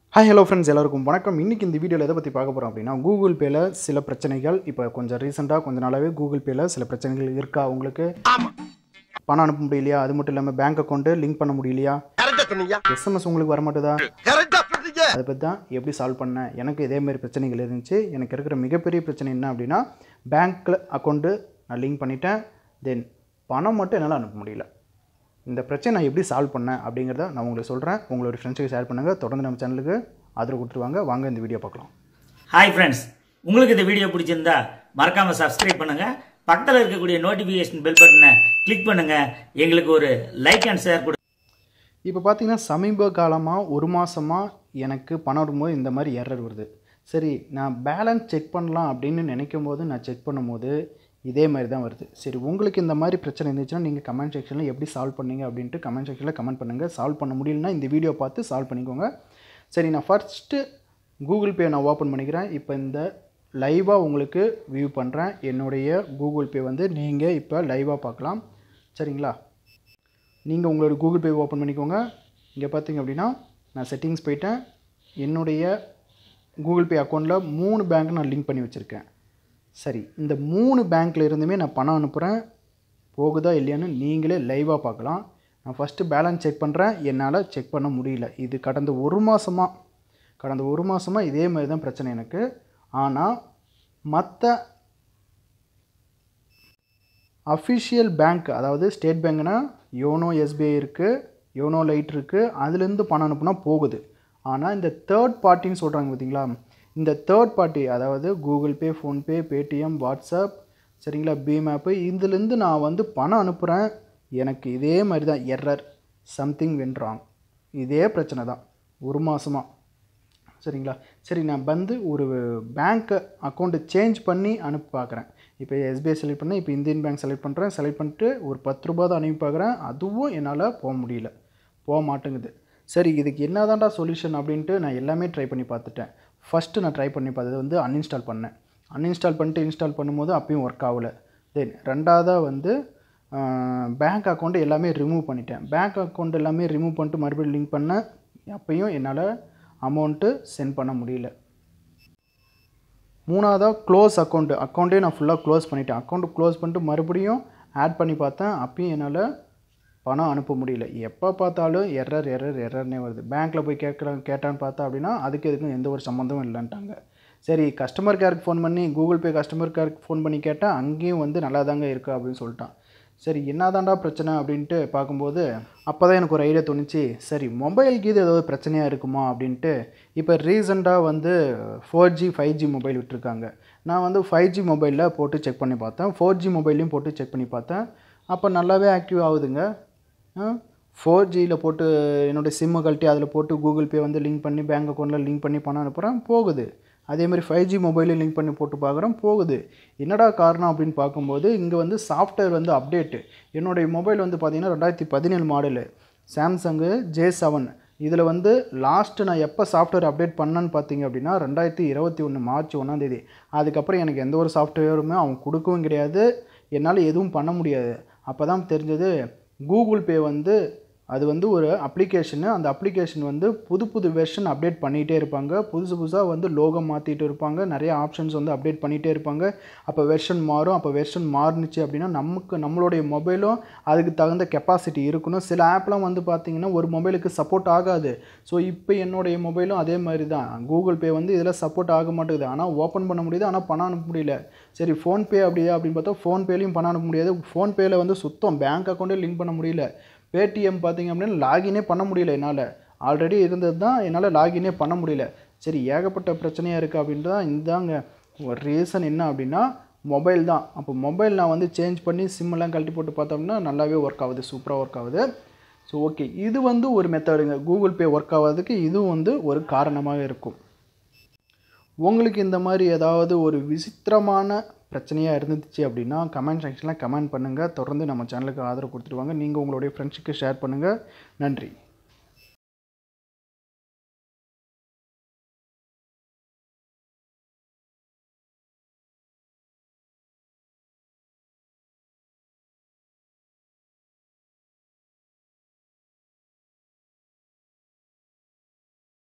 hi hello friends எல்லாருக்கும் வணக்கம் இன்றைக்கி இந்த வீடியோவில் எதை பற்றி பார்க்க போகிறோம் அப்படின்னா கூகுள் பேயில் சில பிரச்சனைகள் இப்போ கொஞ்சம் ரீசெண்டாக கொஞ்ச நாளாகவே கூகுள் பேயில் சில பிரச்சனைகள் இருக்கா உங்களுக்கு பணம் அனுப்ப முடியலையா அது மட்டும் இல்லாமல் பேங்க் அக்கௌண்ட்டு லிங்க் பண்ண முடியலையா கரெக்டா சொன்னீங்க எஸ்எம்எஸ் உங்களுக்கு வர மாட்டேதா கரெக்டா சொன்னீங்க அதை பற்றி தான் எப்படி சால்வ் பண்ணேன் எனக்கு இதே மாதிரி பிரச்சனைகள் இருந்துச்சு எனக்கு இருக்கிற மிகப்பெரிய பிரச்சனை என்ன அப்படின்னா பேங்க்கில் அக்கௌண்ட்டு நான் லிங்க் பண்ணிட்டேன் தென் பணம் மட்டும் என்னால் அனுப்ப முடியல இந்த பிரச்சனை நான் எப்படி சால்வ் பண்ணேன் அப்படிங்கிறத நான் உங்களுக்கு சொல்கிறேன் உங்களோட ஃப்ரெண்ட்ஸுக்கு ஷேர் பண்ணுங்கள் தொடர்ந்து நம்ம சேனலுக்கு ஆதரவு கொடுத்துருவாங்க வாங்க இந்த வீடியோ பார்க்கலாம் ஹாய் ஃப்ரெண்ட்ஸ் உங்களுக்கு இந்த வீடியோ பிடிச்சிருந்தா மறக்காம சப்ஸ்கிரைப் பண்ணுங்க பக்கத்தில் இருக்கக்கூடிய நோட்டிஃபிகேஷன் பெல் பட்டனை கிளிக் பண்ணுங்க எங்களுக்கு ஒரு லைக் அண்ட் ஷேர் கொடு இப்போ பார்த்தீங்கன்னா சமீப காலமாக ஒரு மாதமாக எனக்கு பணம் வரும்போது இந்த மாதிரி எரர் வருது சரி நான் பேலன்ஸ் செக் பண்ணலாம் அப்படின்னு நினைக்கும் போது நான் செக் பண்ணும்போது இதே மாதிரி தான் வருது சரி உங்களுக்கு இந்த மாதிரி பிரச்சனை இருந்துச்சுன்னா நீங்கள் கமெண்ட் செக்ஷனில் எப்படி சால்வ் பண்ணீங்க அப்படின்ட்டு கமெண்ட் செக்ஷனில் கமெண்ட் பண்ணுங்கள் சால்வ் பண்ண முடியலனா இந்த வீடியோ பார்த்து சால்வ் பண்ணிக்கோங்க சரி நான் ஃபர்ஸ்ட்டு கூகுள் பே நான் ஓப்பன் பண்ணிக்கிறேன் இப்போ இந்த லைவாக உங்களுக்கு வியூ பண்ணுறேன் என்னுடைய கூகுள் பே வந்து நீங்கள் இப்போ லைவாக பார்க்கலாம் சரிங்களா நீங்கள் உங்களோட கூகுள் பே ஓப்பன் பண்ணிக்கோங்க இங்கே பார்த்தீங்க அப்படின்னா நான் செட்டிங்ஸ் போயிட்டேன் என்னுடைய கூகுள் பே அக்கௌண்ட்டில் மூணு பேங்க் நான் லிங்க் பண்ணி வச்சுருக்கேன் சரி இந்த மூணு பேங்க்கில் இருந்துமே நான் பணம் அனுப்புகிறேன் போகுதா இல்லையான்னு நீங்களே லைவாக பார்க்கலாம் நான் ஃபஸ்ட்டு பேலன்ஸ் செக் பண்ணுறேன் என்னால் செக் பண்ண முடியல இது கடந்த ஒரு மாதமாக கடந்த ஒரு மாதமாக இதே மாதிரி தான் பிரச்சனை எனக்கு ஆனால் மற்ற அஃபிஷியல் பேங்க் அதாவது ஸ்டேட் பேங்க்னா யோனோ எஸ்பிஐ இருக்குது யோனோ லைட் இருக்குது அதுலேருந்து பணம் அனுப்புனா போகுது ஆனால் இந்த தேர்ட் பார்ட்டின்னு சொல்கிறாங்க பார்த்தீங்களா இந்த தேர்ட் பார்ட்டி அதாவது Google Pay PhonePe Paytm WhatsApp சரிங்களா பீம் ஆப்பு இதுலேருந்து நான் வந்து பணம் அனுப்புகிறேன் எனக்கு இதே மாதிரி தான் எரர் சம்திங் வென்றாங் இதே பிரச்சனை தான் ஒரு மாதமாக சரிங்களா சரி நான் வந்து ஒரு பேங்க் அக்கௌண்ட்டு சேஞ்ச் பண்ணி அனுப்பி பார்க்குறேன் இப்போ எஸ்பிஐ செலக்ட் பண்ணேன் இப்போ இந்தியன் பேங்க் செலக்ட் பண்ணுறேன் செலக்ட் பண்ணிட்டு ஒரு பத்து ரூபா தான் அனுப்பி பார்க்குறேன் அதுவும் என்னால் போக முடியல போக மாட்டேங்குது சரி இதுக்கு என்னதான்டா சொல்யூஷன் அப்படின்ட்டு நான் எல்லாமே ட்ரை பண்ணி பார்த்துட்டேன் ஃபஸ்ட்டு நான் ட்ரை பண்ணி பார்த்தது வந்து அன்இன்ஸ்டால் பண்ணேன் அன்இன்ஸ்டால் பண்ணிட்டு இன்ஸ்டால் பண்ணும்போது அப்பயும் ஒர்க் ஆகலை தென் ரெண்டாவதாக வந்து பேங்க் அக்கௌண்ட்டு எல்லாமே ரிமூவ் பண்ணிட்டேன் பேங்க் அக்கௌண்ட் எல்லாமே ரிமூவ் பண்ணிட்டு மறுபடியும் லிங்க் பண்ணேன் அப்பயும் என்னால் அமௌண்ட்டு சென்ட் பண்ண முடியல மூணாவதாக க்ளோஸ் அக்கௌண்ட்டு அக்கௌண்ட்டே நான் ஃபுல்லாக க்ளோஸ் பண்ணிட்டேன் அக்கௌண்ட்டு க்ளோஸ் பண்ணிட்டு மறுபடியும் ஆட் பண்ணி பார்த்தேன் அப்பயும் என்னால் பணம் அனுப்ப முடியல எப்போ பார்த்தாலும் எரர் எரர் எரர்னே வருது பேங்க்கில் போய் கேட்குறாங்க கேட்டான்னு பார்த்தா அப்படின்னா அதுக்கு எதுக்கும் எந்த ஒரு சம்மந்தமும் இல்லைன்ட்டாங்க சரி கஸ்டமர் கேருக்கு ஃபோன் பண்ணி கூகுள் பே கஸ்டமர் கேருக்கு ஃபோன் பண்ணி கேட்டால் அங்கேயும் வந்து நல்லா தாங்க இருக்குது அப்படின்னு சொல்லிட்டான் சரி என்னதான்டா பிரச்சனை அப்படின்ட்டு பார்க்கும்போது அப்போ தான் எனக்கு ஒரு ஐடியா தோணுச்சு சரி மொபைலுக்கு இது ஏதாவது பிரச்சனையாக இருக்குமா அப்படின்ட்டு இப்போ ரீசெண்டாக வந்து four G five G mobile விட்டுருக்காங்க நான் வந்து ஃபைவ் ஜி மொபைலில் போட்டு செக் பண்ணி பார்த்தேன் ஃபோர் ஜி மொபைல்லையும் போட்டு செக் பண்ணி பார்த்தேன் அப்போ நல்லாவே ஆக்டிவ் ஆகுதுங்க ஃபோர் ஜியில் போட்டு என்னோடய சிம்மை கழட்டி அதில் போட்டு கூகுள் பே வந்து லிங்க் பண்ணி பேங்க் அக்கௌண்ட்டில் லிங்க் பண்ணி பணம் அனுப்புகிறேன் போகுது அதே மாதிரி ஃபைவ் ஜி மொபைலையும் லிங்க் பண்ணி போட்டு பார்க்குறேன் போகுது என்னடா காரணம் அப்படின்னு பார்க்கும்போது இங்கே வந்து சாஃப்ட்வேர் வந்து அப்டேட்டு என்னுடைய மொபைல் வந்து பார்த்திங்கன்னா ரெண்டாயிரத்தி பதினேழு மாடலு சாம்சங்கு ஜே செவன் இதில் வந்து லாஸ்ட்டு நான் எப்போ சாஃப்ட்வேர் அப்டேட் பண்ணேன்னு பார்த்தீங்க அப்படின்னா ரெண்டாயிரத்தி இருபத்தி ஒன்று மார்ச் ஒன்றாந்தேதி அதுக்கப்புறம் எனக்கு எந்த ஒரு சாஃப்ட்வேருமே அவங்க கொடுக்கவும் கிடையாது என்னால் எதுவும் பண்ண முடியாது அப்போ தான் தெரிஞ்சது கூகுள் பே வந்து அது வந்து ஒரு அப்ளிகேஷனு அந்த அப்ளிகேஷன் வந்து புது புது வெர்ஷன் அப்டேட் பண்ணிகிட்டே இருப்பாங்க புதுசு புதுசாக வந்து லோகம் மாற்றிட்டு இருப்பாங்க நிறைய ஆப்ஷன்ஸ் வந்து அப்டேட் பண்ணிகிட்டே இருப்பாங்க அப்போ வெர்ஷன் மாறும் அப்போ வெர்ஷன் மாறுனுச்சு அப்படின்னா நமக்கு நம்மளுடைய மொபைலும் அதுக்கு தகுந்த கெப்பாசிட்டி இருக்கணும் சில ஆப்லாம் வந்து பார்த்திங்கன்னா ஒரு மொபைலுக்கு சப்போர்ட் ஆகாது ஸோ இப்போ என்னுடைய மொபைலும் அதே மாதிரி தான் கூகுள் பே வந்து இதில் சப்போர்ட் ஆக மாட்டேங்குது ஆனால் ஓப்பன் பண்ண முடியுது ஆனால் பணம் அனுப்ப முடியல சரி ஃபோன்பே அப்படியா அப்படின்னு பார்த்தா ஃபோன்பேலையும் பணம் அனுப்ப முடியாது ஃபோன்பேயில் வந்து சுத்தம் பேங்க் அக்கௌண்ட்டே லிங்க் பண்ண முடியல பேடிஎம் பார்த்தீங்க அப்படின்னா லாகினே பண்ண முடியல என்னால் ஆல்ரெடி இருந்தது தான் என்னால் லாகினே பண்ண முடியல சரி ஏகப்பட்ட பிரச்சனையாக இருக்குது அப்படின்ட்டு தான் இந்தாங்க ஒரு ரீசன் என்ன அப்படின்னா மொபைல் தான் அப்போ மொபைல் நான் வந்து சேஞ்ச் பண்ணி சிம்மெல்லாம் கழட்டி போட்டு பார்த்தோம்னா நல்லாவே ஒர்க் ஆகுது சூப்பராக ஒர்க் ஆகுது ஸோ ஓகே இது வந்து ஒரு மெத்தடுங்க கூகுள் பே ஒர்க் ஆகாததுக்கு இதுவும் வந்து ஒரு காரணமாக இருக்கும் உங்களுக்கு இந்த மாதிரி ஏதாவது ஒரு விசித்திரமான பிரச்சனையாக இருந்துச்சு அப்படின்னா கமெண்ட் செக்ஷனில் கமெண்ட் பண்ணுங்கள் தொடர்ந்து நம்ம சேனலுக்கு ஆதரவு கொடுத்துருவாங்க நீங்கள் உங்களுடைய ஃப்ரெண்ட்ஸுக்கு ஷேர் பண்ணுங்கள் நன்றி